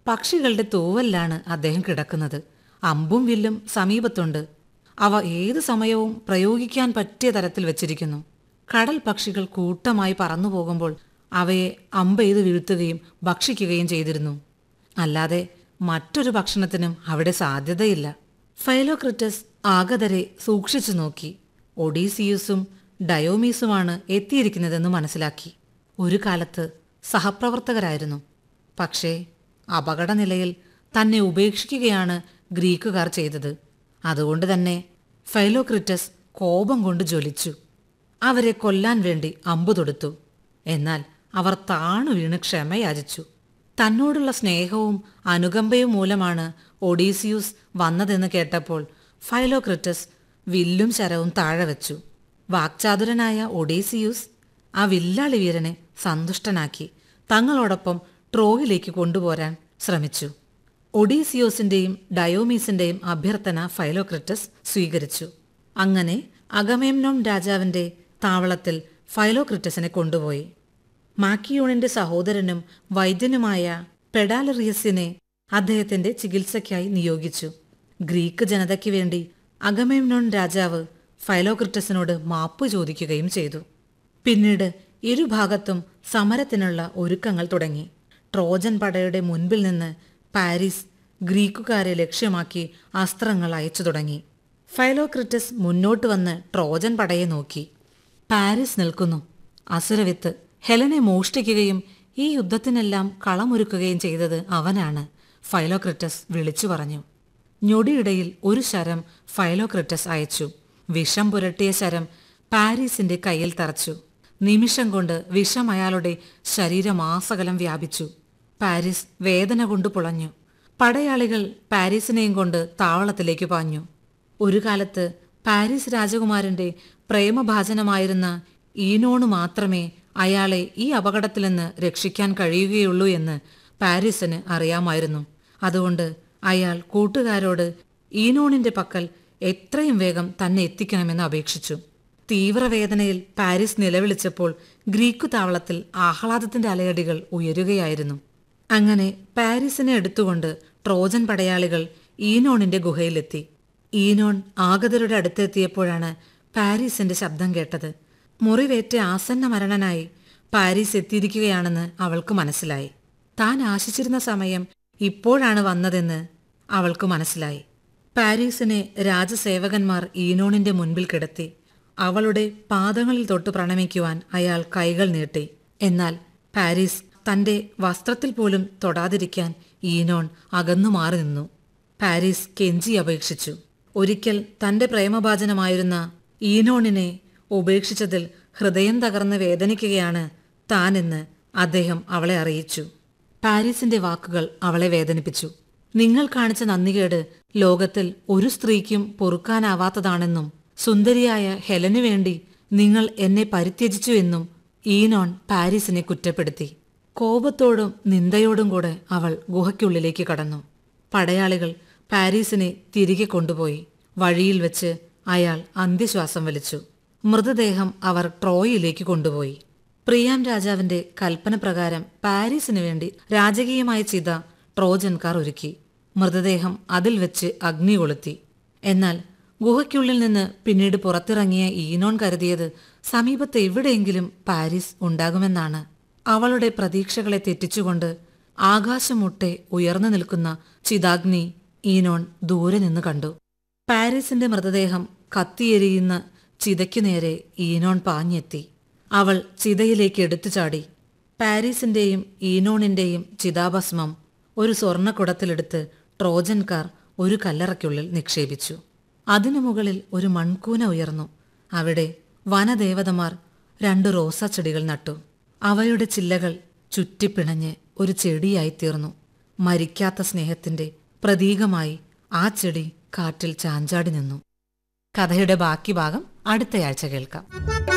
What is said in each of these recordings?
പക്ഷികളുടെ തൂവലിലാണ് അദ്ദേഹം കിടക്കുന്നത് അമ്പും വില്ലും സമീപത്തുണ്ട് അവ ഏത് സമയവും പ്രയോഗിക്കാൻ പറ്റിയ തരത്തിൽ വെച്ചിരിക്കുന്നു കടൽ പക്ഷികൾ കൂട്ടമായി പറന്നു പോകുമ്പോൾ അവയെ അമ്പെയ്ത് വീഴ്ത്തുകയും ഭക്ഷിക്കുകയും ചെയ്തിരുന്നു അല്ലാതെ മറ്റൊരു ഭക്ഷണത്തിനും അവിടെ സാധ്യതയില്ല ഫൈലോക്രിറ്റസ് ആഗതരെ സൂക്ഷിച്ചു നോക്കി ഒഡീസിയൂസും ഡയോമീസുമാണ് എത്തിയിരിക്കുന്നതെന്ന് മനസ്സിലാക്കി ഒരു കാലത്ത് സഹപ്രവർത്തകരായിരുന്നു പക്ഷേ അപകടനിലയിൽ തന്നെ ഉപേക്ഷിക്കുകയാണ് ഗ്രീക്കുകാർ ചെയ്തത് അതുകൊണ്ട് തന്നെ ഫൈലോക്രിറ്റസ് കോപം കൊണ്ട് ജ്വലിച്ചു അവരെ കൊല്ലാൻ വേണ്ടി അമ്പു തൊടുത്തു എന്നാൽ അവർ താണു വീണ് ക്ഷമയാചിച്ചു തന്നോടുള്ള സ്നേഹവും അനുകമ്പയും മൂലമാണ് ഒഡീസിയൂസ് വന്നതെന്ന് കേട്ടപ്പോൾ ഫൈലോക്രിറ്റസ് വില്ലും ശരവും താഴെ വെച്ചു വാക്ചാതുരനായ ഒഡീസിയൂസ് ആ വില്ലാളി വീരനെ സന്തുഷ്ടനാക്കി തങ്ങളോടൊപ്പം ട്രോയിലേക്ക് കൊണ്ടുപോരാൻ ശ്രമിച്ചു ഒഡീസിയോസിന്റെയും ഡയോമീസിന്റെയും അഭ്യർത്ഥന ഫൈലോക്രിറ്റസ് സ്വീകരിച്ചു അങ്ങനെ അഗമേംനോം രാജാവിന്റെ താവളത്തിൽ ഫൈലോക്രിറ്റസിനെ കൊണ്ടുപോയി മാക്കിയോണിന്റെ സഹോദരനും വൈദ്യനുമായ പെഡാലറിയസിനെ അദ്ദേഹത്തിന്റെ ചികിത്സയ്ക്കായി നിയോഗിച്ചു ഗ്രീക്ക് ജനതയ്ക്ക് വേണ്ടി അഗമേംനോൺ രാജാവ് ഫൈലോക്രിറ്റസിനോട് മാപ്പ് ചോദിക്കുകയും ചെയ്തു പിന്നീട് ഇരുഭാഗത്തും സമരത്തിനുള്ള ഒരുക്കങ്ങൾ തുടങ്ങി ട്രോജൻ പടയുടെ മുൻപിൽ നിന്ന് പാരീസ് ഗ്രീക്കുകാരെ ലക്ഷ്യമാക്കി അസ്ത്രങ്ങൾ അയച്ചു തുടങ്ങി ഫൈലോക്രിറ്റസ് മുന്നോട്ട് വന്ന് ട്രോജൻ പടയെ നോക്കി പാരീസ് നിൽക്കുന്നു അസുരവിത്ത് ഹെലനെ മോഷ്ടിക്കുകയും ഈ യുദ്ധത്തിനെല്ലാം കളമൊരുക്കുകയും ചെയ്തത് അവനാണ് ഫൈലോക്രിറ്റസ് വിളിച്ചു പറഞ്ഞു ഞൊടിയിടയിൽ ഒരു ശരം ഫൈലോക്രിറ്റസ് അയച്ചു വിഷം പുരട്ടിയ ശരം പാരീസിന്റെ കയ്യിൽ തറച്ചു നിമിഷം കൊണ്ട് വിഷം അയാളുടെ ശരീരമാസകലം വ്യാപിച്ചു പാരീസ് വേദന കൊണ്ട് പുളഞ്ഞു പടയാളികൾ പാരീസിനെയും കൊണ്ട് താവളത്തിലേക്ക് പാഞ്ഞു ഒരു കാലത്ത് പാരീസ് രാജകുമാരന്റെ പ്രേമഭാജനമായിരുന്ന ഈനോണ് മാത്രമേ അയാളെ ഈ അപകടത്തിൽ നിന്ന് രക്ഷിക്കാൻ കഴിയുകയുള്ളൂ എന്ന് പാരീസിന് അറിയാമായിരുന്നു അതുകൊണ്ട് അയാൾ കൂട്ടുകാരോട് ഈനോണിന്റെ പക്കൽ എത്രയും വേഗം തന്നെ എത്തിക്കണമെന്ന് അപേക്ഷിച്ചു തീവ്രവേദനയിൽ പാരീസ് നിലവിളിച്ചപ്പോൾ ഗ്രീക്കു താവളത്തിൽ ആഹ്ലാദത്തിന്റെ അലയടികൾ ഉയരുകയായിരുന്നു അങ്ങനെ പാരീസിനെ എടുത്തുകൊണ്ട് ട്രോജൻ പടയാളികൾ ഈനോണിന്റെ ഗുഹയിലെത്തി ഈനോൺ ആഗതരുടെ അടുത്തെത്തിയപ്പോഴാണ് പാരീസിന്റെ ശബ്ദം കേട്ടത് മുറിവേറ്റ ആസന്ന മരണനായി പാരീസ് എത്തിയിരിക്കുകയാണെന്ന് അവൾക്ക് മനസ്സിലായി താൻ ആശിച്ചിരുന്ന സമയം ഇപ്പോഴാണ് വന്നതെന്ന് അവൾക്ക് മനസ്സിലായി പാരീസിനെ രാജസേവകന്മാർ ഈനോണിന്റെ മുൻപിൽ കിടത്തി അവളുടെ പാദങ്ങളിൽ തൊട്ട് പ്രണമിക്കുവാൻ അയാൾ കൈകൾ നീട്ടി എന്നാൽ പാരീസ് തന്റെ വസ്ത്രത്തിൽ പോലും തൊടാതിരിക്കാൻ ഈനോൺ അകന്നു മാറി നിന്നു പാരീസ് കെഞ്ചി അപേക്ഷിച്ചു ഒരിക്കൽ തന്റെ പ്രേമഭാജനമായിരുന്ന ഈനോണിനെ ഉപേക്ഷിച്ചതിൽ ഹൃദയം തകർന്ന് വേദനിക്കുകയാണ് താനെന്ന് അദ്ദേഹം അവളെ അറിയിച്ചു പാരീസിന്റെ വാക്കുകൾ അവളെ വേദനിപ്പിച്ചു നിങ്ങൾ കാണിച്ച നന്ദികേട് ലോകത്തിൽ ഒരു സ്ത്രീക്കും പൊറുക്കാനാവാത്തതാണെന്നും സുന്ദരിയായ ഹെലനു വേണ്ടി നിങ്ങൾ എന്നെ പരിത്യജിച്ചു എന്നും ഈനോൺ പാരീസിനെ കുറ്റപ്പെടുത്തി കോപത്തോടും നിന്ദയോടും കൂടെ അവൾ ഗുഹയ്ക്കുള്ളിലേക്ക് കടന്നു പടയാളികൾ പാരീസിനെ തിരികെ കൊണ്ടുപോയി വഴിയിൽ വെച്ച് അയാൾ അന്ത്യശ്വാസം വലിച്ചു മൃതദേഹം അവർ ട്രോയിലേക്ക് കൊണ്ടുപോയി പ്രിയാം രാജാവിന്റെ കൽപ്പന പ്രകാരം പാരീസിനു വേണ്ടി രാജകീയമായ ചിത ട്രോജൻകാർ ഒരുക്കി മൃതദേഹം അതിൽ വെച്ച് അഗ്നി കൊളുത്തി എന്നാൽ ഗുഹയ്ക്കുള്ളിൽ നിന്ന് പിന്നീട് പുറത്തിറങ്ങിയ ഈനോൺ കരുതിയത് സമീപത്ത് എവിടെയെങ്കിലും പാരീസ് ഉണ്ടാകുമെന്നാണ് അവളുടെ പ്രതീക്ഷകളെ തെറ്റിച്ചുകൊണ്ട് ആകാശമുട്ടെ ഉയർന്നു നിൽക്കുന്ന ചിതാഗ്നി ഈനോൺ ദൂരെ നിന്ന് കണ്ടു പാരീസിന്റെ മൃതദേഹം കത്തിയെരിയുന്ന ചിതയ്ക്കു നേരെ ഈനോൺ പാഞ്ഞെത്തി അവൾ ചിതയിലേക്ക് എടുത്തു ചാടി പാരീസിന്റെയും ഈനോണിന്റെയും ചിതാഭസ്മം ഒരു സ്വർണ്ണക്കുടത്തിലെടുത്ത് ട്രോജൻകാർ ഒരു കല്ലറയ്ക്കുള്ളിൽ നിക്ഷേപിച്ചു അതിനു മുകളിൽ ഒരു മൺകൂന ഉയർന്നു അവിടെ വനദേവതമാർ രണ്ട് റോസാച്ചെടികൾ നട്ടു അവയുടെ ചില്ലകൾ ചുറ്റിപ്പിണഞ്ഞ് ഒരു ചെടിയായി തീർന്നു മരിക്കാത്ത സ്നേഹത്തിന്റെ പ്രതീകമായി ആ ചെടി കാറ്റിൽ ചാഞ്ചാടി നിന്നു കഥയുടെ ബാക്കി ഭാഗം അടുത്തയാഴ്ച കേൾക്കാം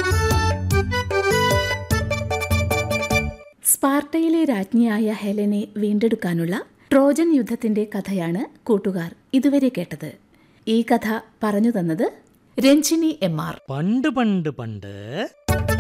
സ്പാർട്ടയിലെ രാജ്ഞിയായ ഹെലനെ വീണ്ടെടുക്കാനുള്ള ട്രോജൻ യുദ്ധത്തിന്റെ കഥയാണ് കൂട്ടുകാർ ഇതുവരെ കേട്ടത് ഈ കഥ പറഞ്ഞു തന്നത് രഞ്ജിനി എം ആർ പണ്ട് പണ്ട് പണ്ട്